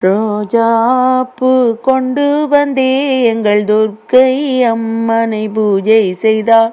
ரோஜாப்பூ கொண்டு வந்தே எங்கள் துர்க்கை அம்மனை பூஜை செய்தாள்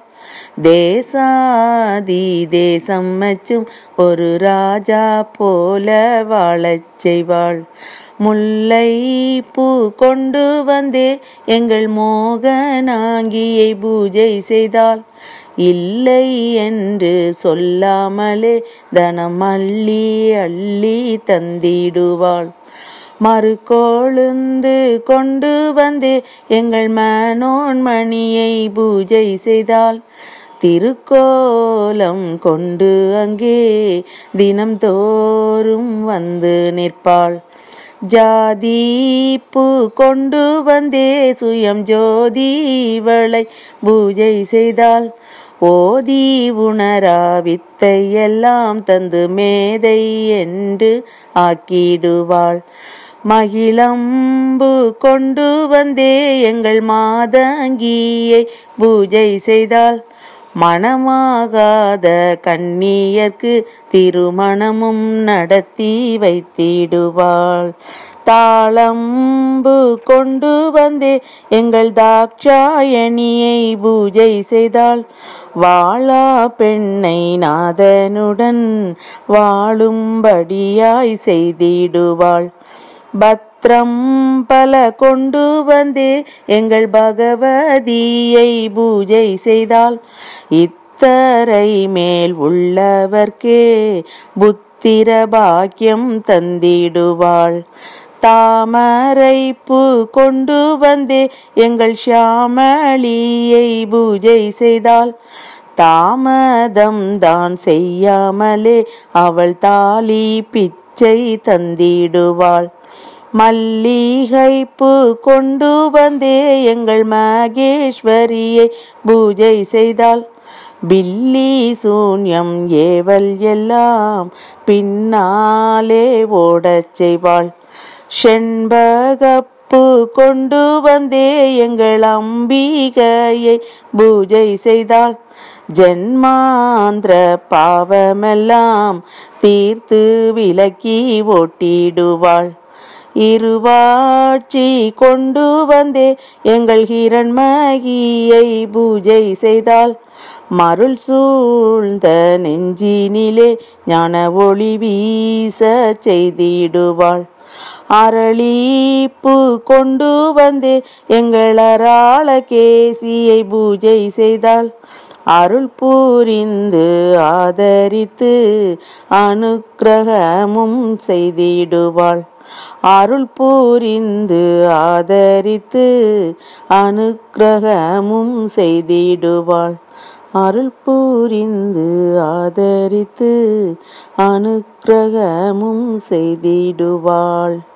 தேசாதி தேசம் மெச்சும் ஒரு ராஜா போல வாழச் செய்வாள் முல்லை பூ கொண்டு வந்தே எங்கள் மோகனாங்கியை பூஜை செய்தாள் இல்லை என்று சொல்லாமலே தனம் அள்ளி அள்ளி தந்திடுவாள் மறு கொழுந்து கொண்டு வந்தே எங்கள் மனோன் மணியை பூஜை செய்தாள் திருக்கோலம் கொண்டு அங்கே தினம் தோறும் வந்து நிற்பாள் ஜாதி பூ கொண்டு வந்தே சுயம் ஜோதி இவளை பூஜை செய்தாள் ஓதி உணரா வித்தை எல்லாம் தந்து மேதை என்று ஆக்கிடுவாள் மகிழம்பு கொண்டு வந்தே எங்கள் மாதங்கியை பூஜை செய்தாள் மணமாகாத கண்ணியர்க்கு திருமணமும் நடத்தி வைத்திடுவாள் தாளம்பு கொண்டு வந்தே எங்கள் தாட்சாயணியை பூஜை செய்தாள் வாழா பெண்ணை நாதனுடன் வாழும்படியாய் செய்திடுவாள் பத்ரம் பல கொண்டு வந்தே எங்கள் பகவதியை பூஜை செய்தால் இத்தரை மேல் உள்ளவர்க்கே புத்திர பாக்கியம் தந்திடுவாள் தாமரை பூ கொண்டு வந்தே எங்கள் ஷியாமளியை பூஜை செய்தாள் தாமதம் தான் செய்யாமலே அவள் தாலி பிச்சை தந்திடுவாள் மல்லிகை பூ கொண்டு வந்தே எங்கள் மகேஸ்வரியை பூஜை செய்தாள் பில்லி சூன்யம் ஏவல் எல்லாம் பின்னாலே ஓடச் செய்வாள் செண்பகப்பூ கொண்டு வந்தே எங்கள் அம்பிகையை பூஜை செய்தாள் ஜென்மாந்திர பாவமெல்லாம் தீர்த்து விலக்கி ஓட்டிடுவாள் இருவாட்சி கொண்டு வந்தே எங்கள் ஹிரண்மகியை பூஜை செய்தாள் மருள் சூழ்ந்த நெஞ்சினிலே ஞான ஒளி வீச செய்திடுவாள் அரளிப்பூ கொண்டு வந்தே எங்கள் அராள கேசியை பூஜை செய்தாள் அருள் பூரிந்து ஆதரித்து அனுக்கிரகமும் செய்திடுவாள் அருள் பூரிந்து ஆதரித்து அனுக்கிரகமும் செய்திடுவாள் அருள் பூரிந்து ஆதரித்து அனுக்கிரகமும் செய்திடுவாள்